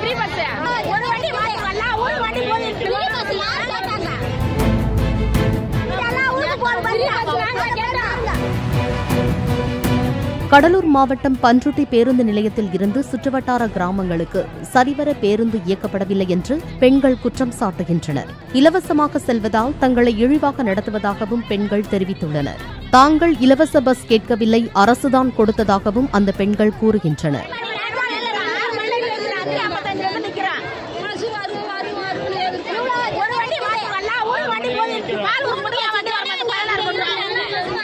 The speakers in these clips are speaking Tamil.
ஃப்ரீ பஸ் ஒரு வண்டி மாத்தி எல்லா ஊரும் வண்டி போகுது ஃப்ரீ பஸ் யார் கேட்டாங்க எல்லா ஊருக்கு போற வண்டி நாங்க கேட்டோம் கடலூர் மாவட்டம் பன்ருட்டி பேருந்து நிலையத்தில் இருந்து சுற்றுவட்டார கிராமங்களுக்கு சரிவர பேருந்து இயக்கப்படவில்லை என்று பெண்கள் குற்றம் சாட்டுகின்றனர் இலவசமாக செல்வதால் தங்களை இழிவாக நடத்துவதாகவும் பெண்கள் தெரிவித்துள்ளனர் தாங்கள் இலவச பஸ் கேட்கவில்லை அரசுதான் கொடுத்ததாகவும் அந்த பெண்கள் கூறுகின்றனர் ஒரு வண்டி மாத்தி எல்லா ஊரும் வண்டி போகுது பால் ஊர் முடியா வண்டி வர மாட்டேன் பதினாறு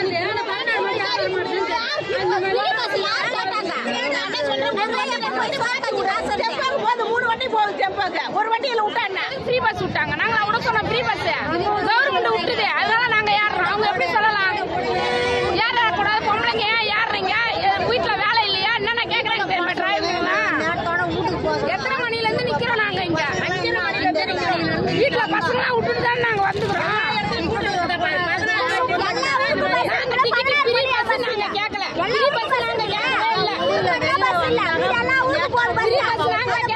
மூணு வண்டி போகுது டெம்போக்கு ஒரு வண்டியில விட்டாங்க ஃப்ரீ பஸ் விட்டாங்க நாங்க விட சொன்னோம் ஃப்ரீ பஸ் கவர்மெண்ட் விட்டுது அதனால நாங்க ஏறுறோம் அவங்க எப்படி சொல்லலாம் ஏற கூடாது பொம்பளைங்க ஏன் ஏறுறீங்க எ- வீட்டுல வேலை இல்லையா என்னென்ன கேக்குறாங்க தெரியுமா டிரைவருங்களாம் எத்தனை மணில இருந்து நிக்கிறோம் நாங்க இங்க அஞ்சரை மணில இருந்து நிக்கிறோம் வீட்டுல பசங்க விட்டுட்டு தான் நாங்க வந்துக்கிறோம் நாங்க ticket free bus நாங்க கேட்கல. free bus நாங்க கேட்கவே இல்ல. free bus நாங்க